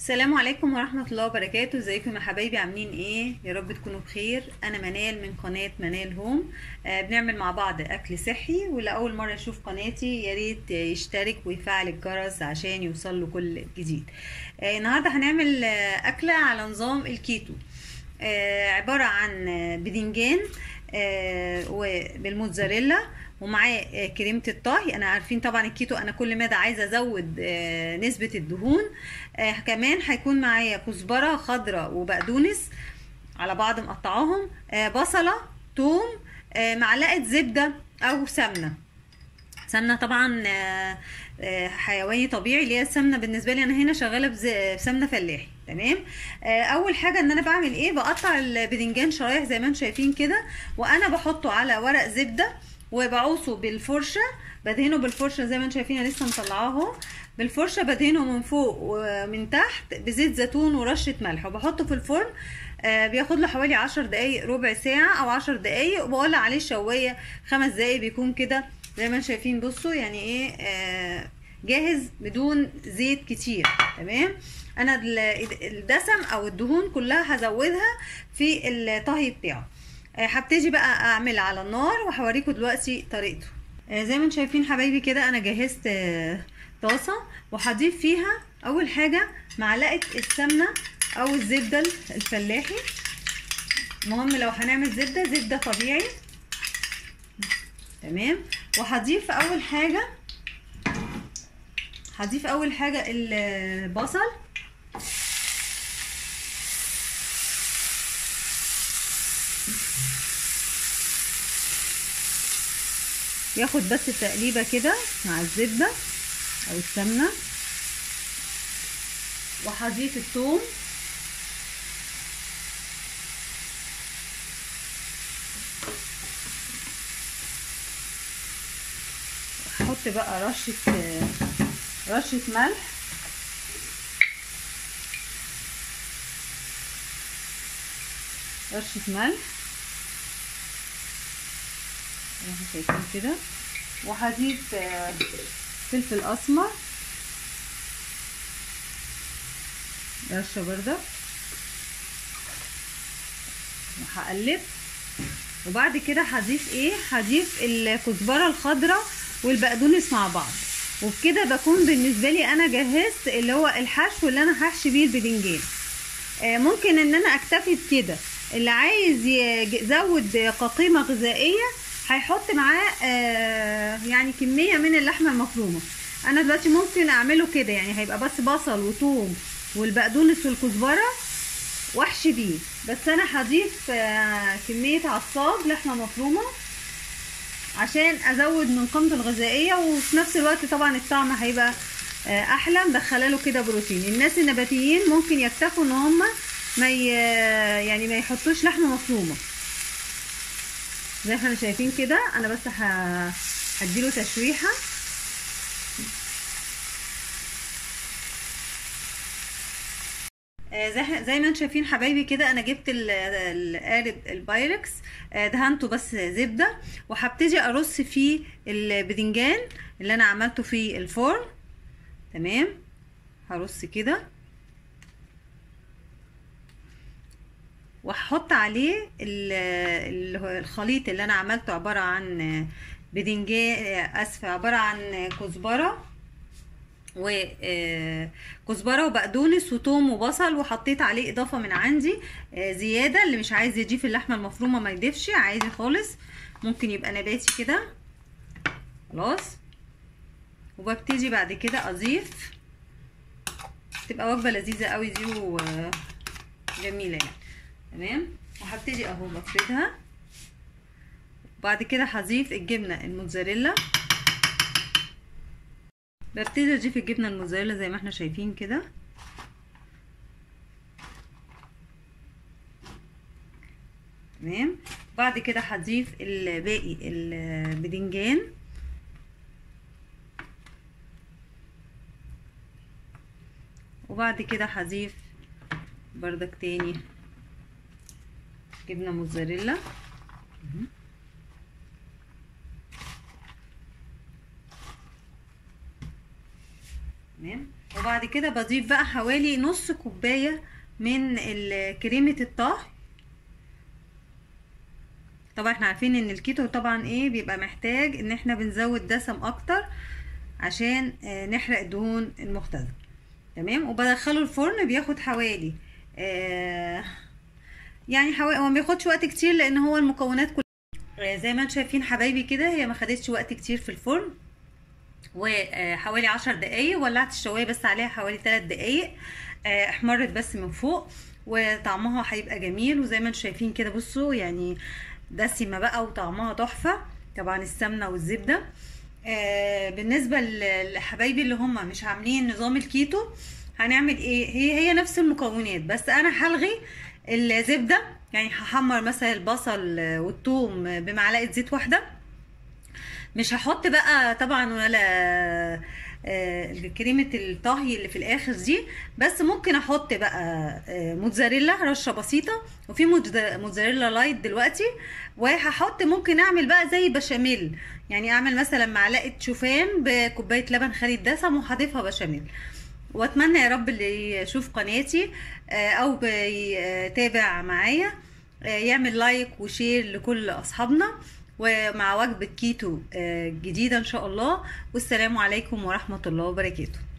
السلام عليكم ورحمة الله وبركاته ازيكم يا حبايبي عاملين ايه يا رب تكونوا بخير انا منال من قناة منال هوم آه بنعمل مع بعض اكل صحي واللي اول مرة يشوف قناتي يا ريت يشترك ويفعل الجرس عشان يوصل له كل جديد آه النهاردة هنعمل آه اكلة على نظام الكيتو آه عبارة عن آه، بدنجان آه وبالموتزاريلا ومعاه آه، كريمه الطهي انا عارفين طبعا الكيتو انا كل مدى عايزه ازود آه، نسبه الدهون آه، كمان هيكون معايا كزبره خضراء وبقدونس على بعض مقطعاهم آه، بصله توم آه، معلقه زبده او سمنه سمنه طبعا آه، آه، حيواني طبيعي اللي هي السمنه بالنسبه لي انا هنا شغاله بز- بسمنه فلاحي تمام آه، اول حاجه ان انا بعمل ايه بقطع البدنجان شرايح زي ما انتم شايفين كده وانا بحطه على ورق زبده وبعوصه بالفرشه بدهنه بالفرشه زي ما انتم شايفين انا لسه مطلعاه اهو بالفرشه بدهنه من فوق ومن تحت بزيت زيتون ورشه ملح وبحطه في الفرن آه، بياخد له حوالي عشر دقايق ربع ساعة أو عشر دقايق وبولع عليه الشواية خمس دقايق بيكون كده زي ما انتم شايفين بصوا يعني ايه آه، جاهز بدون زيت كتير تمام انا ال- الدسم او الدهون كلها هزودها في الطهي بتاعه آه، هبتدي بقى اعمل على النار وهوريكم دلوقتي طريقته آه، زي ما انتم شايفين حبايبي كده انا جهزت آه، طاسه وهضيف فيها اول حاجه معلقه السمنه او الزبده الفلاحي مهم لو هنعمل زبده زبده طبيعي تمام وهضيف اول حاجه هضيف اول حاجه البصل ياخد بس تقليبه كده مع الزبده او السمنه وهضيف الثوم هحط بقى رشه رشه ملح رشه ملح زي ما احنا شايفين كده وهضيف آه، فلفل اسمر رشه برده وهقلب وبعد كده هضيف ايه هضيف الكزبره الخضراء والبقدونس مع بعض وبكده بكون بالنسبه لي انا جهزت اللي هو الحشو اللي انا هحشي بيه البدنجان آه، ممكن ان انا اكتفي بكده اللي عايز يزود كقيمه غذائيه هيحط معاه آه، يعني كميه من اللحمه المفرومه انا دلوقتي ممكن اعمله كده يعني هيبقى بس بصل وثوم والبقدونس والكزبره واحشي بيه بس انا هضيف آه، كميه عصاج لحمه مفرومه عشان ازود من قيمته الغذائيه وفي نفس الوقت طبعا الطعم هيبقى آه، احلى مدخله له كده بروتين الناس النباتيين ممكن يكتفوا ان هم ما ي... يعني ما يحطوش لحمه مفرومه زي ما احنا شايفين كده انا بس ه... هديله تشويحه آه، زي زي ما انتم شايفين حبايبي كده انا جبت ال- القالب البايركس آه، دهنته بس زبده وهبتدي ارص فيه البدنجان اللي انا عملته في الفرن تمام هرص كده وهحط عليه ال- ال- هو الخليط اللي انا عملته عباره عن بدنجان اسفه عباره عن كزبره وكزبره وبقدونس وتوم وبصل وحطيت عليه اضافه من عندي آه، زياده اللي مش عايز يضيف اللحمه المفرومه ما يضيفش عادي خالص ممكن يبقى نباتي كده خلاص وببتدي بعد كده اضيف تبقى وجبه لذيذه قوي دي وجميله يعني تمام وهبتدي اهو بفردها وبعد كده هضيف الجبنه الموتزاريلا ببتدي اضيف الجبنه الموتزاريلا زي ما احنا شايفين كده تمام بعد كده هضيف الباقي البدنجان وبعد كده هضيف بردك تاني جبنه موتزاريلا تمام وبعد كده بضيف بقى حوالي نص كوبايه من ال- كريمه الطهي طبعا احنا عارفين ان الكيتو طبعا ايه بيبقى محتاج ان احنا بنزود دسم اكتر عشان آه، نحرق الدهون المختزنه تمام وبدخله الفرن بياخد حوالي آه يعني حوالي هو ما بياخدش وقت كتير لان هو المكونات كلها زي ما انتم شايفين حبايبي كده هي ما خدتش وقت كتير في الفرن وحوالي عشر دقايق ولعت الشوايه بس عليها حوالي ثلاث دقايق آه، احمرت بس من فوق وطعمها هيبقى جميل وزي ما انتم شايفين كده بصوا يعني دسمه بقى وطعمها تحفه طبعا السمنه والزبده آه، بالنسبه ل- لحبايبي اللي هم مش عاملين نظام الكيتو هنعمل ايه هي هي نفس المكونات بس انا هلغي الزبده يعني هحمر مثلا البصل والثوم بمعلقه زيت واحده مش هحط بقى طبعا ولا آه، كريمة الطهي اللي في الاخر دي بس ممكن احط بقى آه، موتزاريلا رشة بسيطة وفي موتز- موتزاريلا لايت دلوقتي وهحط ممكن اعمل بقى زي بشاميل يعني اعمل مثلا معلقة شوفان بكوباية لبن خالي الدسم وهضيفها بشاميل واتمنى يا رب اللي يشوف قناتي آه، او بيتابع معايا آه، يعمل لايك وشير لكل اصحابنا ومع وجبة كيتو آه، جديدة ان شاء الله والسلام عليكم ورحمة الله وبركاته